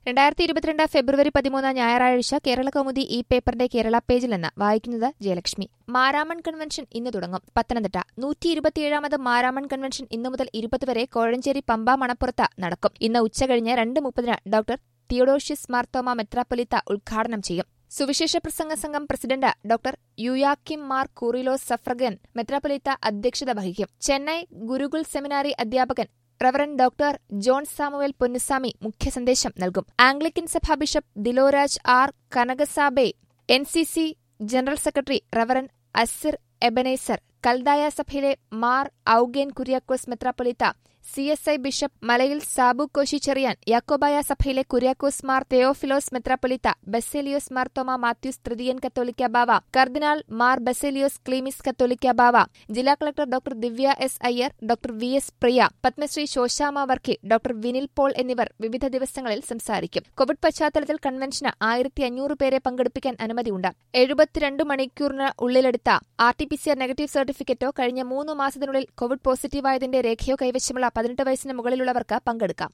രണ്ടായിരത്തി ഇരുപത്തിരണ്ട് ഫെബ്രുവരി പതിമൂന്ന് ഞായറാഴ്ച കേരള കൗമുദി ഈ പേപ്പറിന്റെ കേരള പേജിൽ നിന്ന് വായിക്കുന്നത് ജയലക്ഷ്മി മാരാമൺ കൺവെൻഷൻ ഇന്ന് തുടങ്ങും പത്തനംതിട്ട നൂറ്റി ഇരുപത്തിയേഴാമത് മാരാമൺ കൺവെൻഷൻ ഇന്നു മുതൽ ഇരുപത് വരെ കോഴഞ്ചേരി പമ്പ മണപ്പുറത്ത് നടക്കും ഇന്ന് ഉച്ചകഴിഞ്ഞ് രണ്ട് മുപ്പതിന് ഡോക്ടർ തിയോഡോഷ്യസ് മാർത്തോമ മെത്രാപ്പൊലിത്ത ഉദ്ഘാടനം ചെയ്യും സുവിശേഷ പ്രസംഗ സംഘം പ്രസിഡന്റ് ഡോക്ടർ യുയാക്കിം മാർ കൂറിലോ സഫ്രഗൻ മെത്രാപ്പൊലിത്ത അധ്യക്ഷത വഹിക്കും ചെന്നൈ ഗുരുകുൽ സെമിനാരി അധ്യാപകൻ reverend doctor John Samuel Ponnusamy മുഖ്യസന്ദേശം നൽകും ആംഗ്ലിക്കൻ സഭാ bishop Dilorraj R Kanakasabe N C C general secretary reverend Asir Ebenezer കൽദായ സഭയിലെ മാർ ഔഗേൻ കുര്യാക്കോസ് മെത്രാപ്പൊലിത്ത C S I bishop Malayil Sabu Koshy Cherian Yakobaya സഭയിലെ കുര്യാക്കോസ് മാർ തെയോഫിലോസ് മെത്രാപ്പൊലിത്ത ബസേലിയോസ് മാർ തോമ മാത്യൂസ് തൃതീയൻ കത്തോലിക്ക ബാവ കർദിനാൾ മാർ ബസേലിയോസ് ക്ലീമിസ് കത്തോലിക്ക ബാവ ജില്ലാ collector doctor Divya S Iyer doctor V S Priya Padmashri Sosamma Varkey doctor Vinil Paul എന്നിവർ വിവിധ ദിവസങ്ങളിൽ സംസാരിക്കും കോവിഡ് പശ്ചാത്തലത്തിൽ കൺവെൻഷന് ആയിരത്തി അഞ്ഞൂറ് പേരെ പങ്കെടുപ്പിക്കാൻ അനുമതിയുണ്ട് എഴുപത്തിരണ്ട് മണിക്കൂറിന് ഉള്ളിലെടുത്ത R T P C R negative സർട്ടിഫിക്കറ്റോ കഴിഞ്ഞ മൂന്ന് മാസത്തിനുള്ളിൽ കോവിഡ് പോസിറ്റീവായതിന്റെ രേഖയോ കൈവശമുള്ള പതിനെട്ട് വയസ്സിന് മുകളിലുള്ളവർക്ക് പങ്കെടുക്കാം